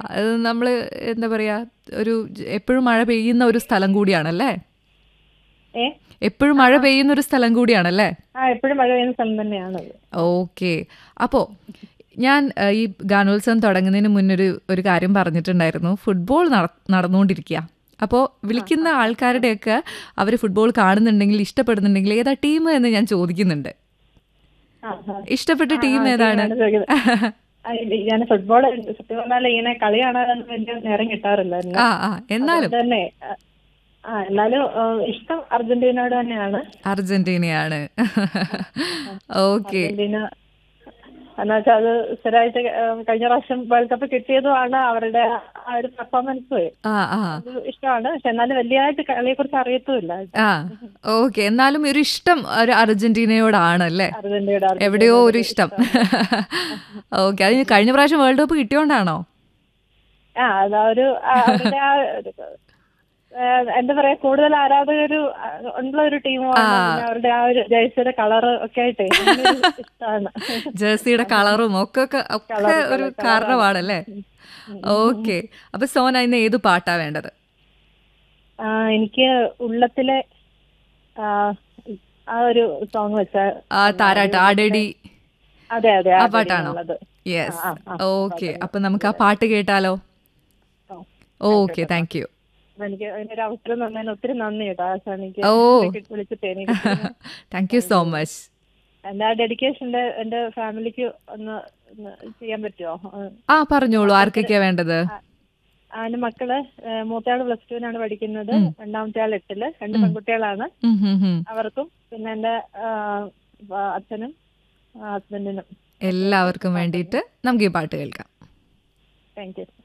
അത് നമ്മൾ എന്താ പറയാ ഒരു എപ്പോഴും മഴ പെയ്യുന്ന ഒരു സ്ഥലം കൂടിയാണല്ലേ ഏ എപ്പോഴും മഴ പെയ്യുന്ന ഒരു സ്ഥലം കൂടിയാണല്ലേ ആ എപ്പോഴും മഴ പെയ്യുന്ന സ്ഥലം തന്നെയാണത് ഓക്കെ അപ്പോൾ ഞാൻ ഏഹ്, ഈ ഗാനോത്സവം തുടങ്ങുന്നതിന് മുന്നൊരു ഒരു കാര്യം പറഞ്ഞിട്ടുണ്ടായിരുന്നു ഫുട്ബോൾ നട- നടന്നുകൊണ്ടിരിക്കുക അപ്പോൾ വിളിക്കുന്ന ആൾക്കാരുടെയൊക്കെ അവർ ഫുട്ബോൾ കാണുന്നുണ്ടെങ്കിൽ ഇഷ്ടപ്പെടുന്നുണ്ടെങ്കിൽ ഏതാ ടീം എന്ന് ഞാൻ ചോദിക്കുന്നുണ്ട് ആ, ആ. ഇഷ്ടപ്പെട്ട ആ, ടീം ആ, ഏതാണ് ടീമാണ് ചോദിക്കുന്നത്. ആ, ഇത് ഞാൻ ഫുട്ബോൾ സത്യം പറഞ്ഞാൽ ഇങ്ങനെ കളി കാണാനൊന്നും വലിയ നേരം കിട്ടാറില്ലായിരുന്നു ആ ആ എന്നാലും അതുകൊണ്ട് തന്നെ ആ, ആ എന്നാലും ആ, ഇഷ്ടം അർജന്റീനയോട് തന്നെയാണ് അർജന്റീനയാണ് ഓക്കെ അർജന്റീന എന്ന് വെച്ചാൽ അത് സ്ഥിരമായിട്ട് ആ, കഴിഞ്ഞ പ്രാവശ്യം വേൾഡ് കപ്പ് കിട്ടിയതുമാണ് അവരുടെ ആ ഒരു പെർഫോമൻസ് ആ ആ അത് ഇഷ്ടമാണ് പക്ഷെ എന്നാലും വലിയതായിട്ട് കളിയെ കുറിച്ച് അറിയത്തുമില്ല ആ ഓക്കെ എന്നാലും ഒരു ഇഷ്ടം ഒരു അർജന്റീനയോടാണല്ലേ അർജന്റീനയുടെ എവിടെയോ ഒരു ഇഷ്ടം ഓക്കെ അത് കഴിഞ്ഞ പ്രാവശ്യം വേൾഡ് കപ്പ് കിട്ടിയോണ്ടാണോ ആ അതാ ഒരു ആ, അവരുടെ ആ ഒരു, ആ, എന്താ പറയാ കൂടുതൽ ആരാധകർ ഉള്ള ഒരു ടീമാണ് പിന്നെ അവരുടെ ആ ഒരു ജേഴ്സിയുടെ കളർ ഒക്കെ ആയിട്ടേ ഭയങ്കര ഇഷ്ടമാണ് ജേഴ്സിയുടെ കളറും ഒക്കെ ഒക്കെ ഒക്കെ ഒരു കാരണമാണല്ലേ ഓക്കെ അപ്പൊ സോന ഇന്ന് ഏത് പാട്ടാ വേണ്ടത് ആ, എനിക്ക് ഉള്ളത്തിലെ ആ, ആ ഒരു സോങ് വെച്ച ആ താരാട്ട് ആടടി അതെ അതെ ആ ആ പാട്ടാണോ ഉള്ളത് യെസ് ആ, ആ, ഓക്കെ അപ്പൊ നമുക്ക് ആ പാട്ട് കേട്ടാലോ ഓക്കെ താങ്ക് യു അപ്പൊ എനിക്ക് അതിനൊരു അവസരം തന്നതിന് ഒത്തിരി നന്ദി കേട്ടോ ആശാ എനിക്ക് ഓ. വിളിച്ചിട്ട് എനിക്ക് താങ്ക് യു സോ മച്ച് എന്റെ ആ ഡെഡിക്കേഷന്റെ എന്റെ ഫാമിലിക്ക് ഒന്ന് ഒന്ന് ചെയ്യാൻ പറ്റുമോ ആ പറഞ്ഞോളൂ ആർക്കൊക്കെയാ വേണ്ടത് അതിന്റെ മക്കള് ഏഹ് മൂത്തയാള് പ്ലസ് ടുവിനാണ് പഠിക്കുന്നത് രണ്ടാമത്തെ ആൾ എട്ടില് രണ്ട് പെൺകുട്ടികളാണ് ഉം, ഉം, ഉം. അവർക്കും പിന്നെ എന്റെ ആഹ്, ആ, അച്ഛനും ഹസ്ബൻഡിനും എല്ലാവർക്കും വേണ്ടിയിട്ട് നമുക്ക് ഈ പാട്ട് കേൾക്കാം താങ്ക് യു